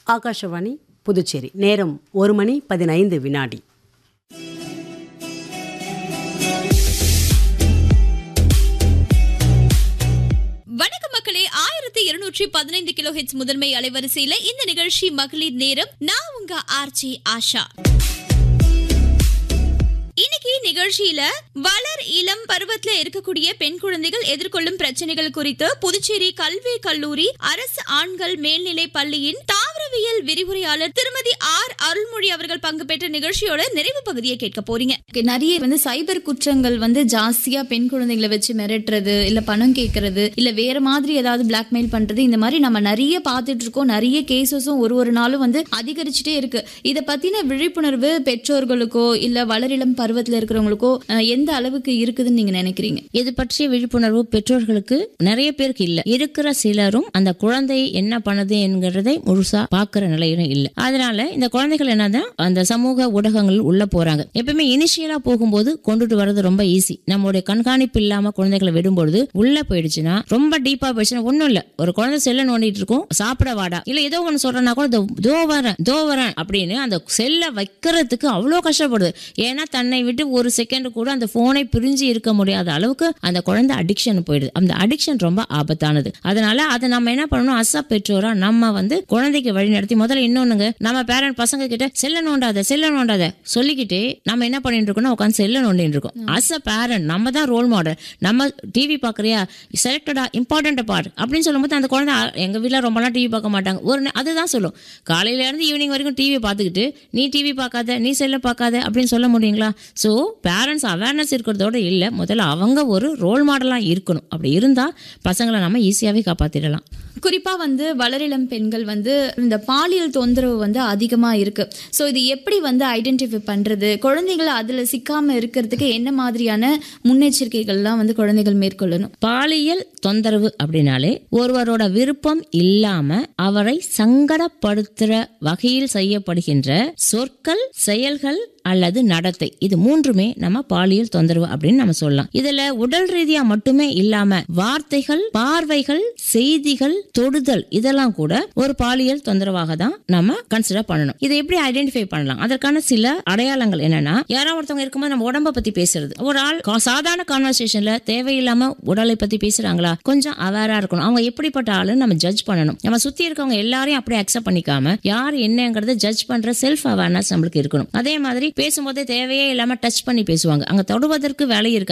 ஆகாஷவாணி புதுச்சேரி நேரம் ஒரு மணி பதினைந்து வினாடி வணக்கம் மக்களே ஆயிரத்தி இருநூற்றி பதினைந்து கிலோ ஹெட்ஸ் முதன்மை அலைவரிசையில இந்த நிகழ்ச்சி மகளிர் நேரம் நான் உங்க ஆர்ச்சி ஆஷா இன்னைக்கு நிகழ்ச்சியில வளர் இளம் பருவத்துல இருக்கக்கூடிய பெண் குழந்தைகள் எதிர்கொள்ளும் பிரச்சனைகள் குறித்து புதுச்சேரி கல்வி கல்லூரி அரசு ஆண்கள் மேல்நிலை பள்ளியின் தாவரவியல் விரிவுரையாளர் திருமதி ஆர் அருள்மொழி அவர்கள் பங்கு பெற்ற நிகழ்ச்சியோட நிறைவு பகுதியை கேட்க போறீங்க நிறைய வந்து சைபர் குற்றங்கள் வந்து ஜாஸ்தியா பெண் குழந்தைகளை வச்சு மிரட்டுறது இல்ல பணம் கேட்கறது இல்ல வேற மாதிரி ஏதாவது பிளாக்மெயில் பண்றது இந்த மாதிரி நம்ம நிறைய பார்த்துட்டு இருக்கோம் நிறைய கேசஸும் ஒரு ஒரு நாளும் வந்து அதிகரிச்சுட்டே இருக்கு இத பத்தின விழிப்புணர்வு பெற்றோர்களுக்கோ இல்ல வளரிளம் பருவத்துல இருக்கிறவங்களுக்கோ அஹ், எந்த அளவுக்கு இருக்குதுன்னு நீங்க நினைக்கிறீங்க இது பற்றிய விழிப்புணர்வு பெற்றோர்களுக்கு நிறைய பேருக்கு இல்ல இருக்கிற சிலரும் அந்த குழந்தை என்ன பண்ணுது என்கிறதை முழுசா பாக்குற நிலையிலும் இல்ல அதனால இந்த குழந்தைகள் என்னதான் அந்த சமூக ஊடகங்கள் உள்ள போறாங்க எப்பவுமே இனிஷியலா போகும்போது கொண்டுட்டு வர்றது ரொம்ப ஈஸி நம்மளுடைய கண்காணிப்பு இல்லாம குழந்தைகளை விடும்பொழுது உள்ள போயிடுச்சுன்னா ரொம்ப டீப்பா போயிடுச்சுன்னா ஒண்ணும் இல்ல ஒரு குழந்தை செல்ல நோண்டிட்டு இருக்கும் சாப்பிட வாடா இல்ல ஏதோ ஒண்ணு சொல்றேன்னா கூட இதோ- இதோ வரேன் இதோ வரேன் அப்படின்னு அந்த செல்ல வைக்கிறதுக்கு அவ்வளோ கஷ்டப்படுது ஏன்னா தன்னை விட்டு ஒரு செகண்ட் கூட அந்த போனை பிரிஞ்சு இருக்க முடியாத அளவுக்கு அந்த குழந்தை அடிக்ஷன் போயிடுது அந்த அடிக்ஷன் ரொம்ப ஆபத்தானது அதனால அதை நம்ம என்ன பண்ணணும் அசா பெற்றோரா நம்ம வந்து குழந்தைக்கு வழி நடத்தி முதல்ல இன்னொன்னுங்க நம்ம பேரண்ட் பசங்க கிட்ட செல்ல நோண்டாத செல்ல நோண்டாத சொல்லிக்கிட்டே நம்ம என்ன பண்ணிட்டு இருக்கோம்னா உட்காந்து செல்ல நோண்டிட்டு இருக்கோம் அஸ் அ பேரண்ட் நம்ம தான் ரோல் மாடல் நம்ம டிவி பாக்குறியா செலக்டடா இம்பார்ட்டன்ட் பார் அப்படின்னு சொல்லும்போது அந்த குழந்தை "அ, எங்க வீட்ல ரொம்பலாம் டிவி பார்க்க மாட்டாங்க ஒரு நே- அதுதான் சொல்லும் காலையில இருந்து ஈவினிங் வரைக்கும் டிவி பார்த்துக்கிட்டு நீ டிவி பார்க்காத நீ செல்ல பார்க்காத அப்படின்னு சொல்ல முடியுங்களா ஸோ பேரண்ட்ஸ் அவேர்னஸ் இருக்கிறதோட இல்லை முதல்ல அவங்க ஒரு ரோல் மாடலாக இருக்கணும் அப்படி இருந்தால் பசங்களை நம்ம ஈஸியாகவே காப்பாற்றிடலாம் குறிப்பா வந்து வளரிளம் பெண்கள் வந்து இந்த பாலியல் தொந்தரவு வந்து அதிகமா இருக்கு ஸோ இது எப்படி வந்து ஐடென்டிஃபை பண்றது குழந்தைகள் அதுல சிக்காம இருக்கிறதுக்கு என்ன மாதிரியான முன்னெச்சரிக்கைகள்லாம் வந்து குழந்தைகள் மேற்கொள்ளணும் பாலியல் தொந்தரவு அப்படின்னாலே ஒருவரோட விருப்பம் இல்லாம அவரை சங்கடப்படுத்துற வகையில் செய்யப்படுகின்ற சொற்கள் செயல்கள் அல்லது நடத்தை இது மூன்றுமே நம்ம பாலியல் தொந்தரவு அப்படின்னு நம்ம சொல்லலாம் இதுல உடல் ரீதியா மட்டுமே இல்லாம வார்த்தைகள் பார்வைகள் செய்திகள் தொடுதல் இதெல்லாம் கூட ஒரு பாலியல் தொந்தரவாக தான் நம்ம கன்சிடர் பண்ணணும் இதை எப்படி ஐடென்டிஃபை பண்ணலாம் அதற்கான சில அடையாளங்கள் என்னன்னா யாராவது ஒருத்தவங்க இருக்கும்போது நம்ம உடம்ப பத்தி பேசுறது ஒரு ஆள் கா- சாதாரண கான்வர்சேஷன்ல தேவையில்லாம உடலை பத்தி பேசுறாங்களா கொஞ்சம் அவேரா இருக்கணும் அவங்க எப்படிப்பட்ட ஆளுன்னு நம்ம ஜட்ஜ் பண்ணணும் நம்ம சுத்தி இருக்கவங்க எல்லாரையும் அப்படியே அக்செப்ட் பண்ணிக்காம யார் என்னங்கறத ஜட்ஜ் பண்ற செல்ஃப் அவேர்னஸ் நம்மளுக்கு இருக்கணும் அதே மாதிரி பேசும்போதே தேவையே இல்லாம டச் பண்ணி பேசுவாங்க அங்க தொடுவதற்கு வேலை இருக்காது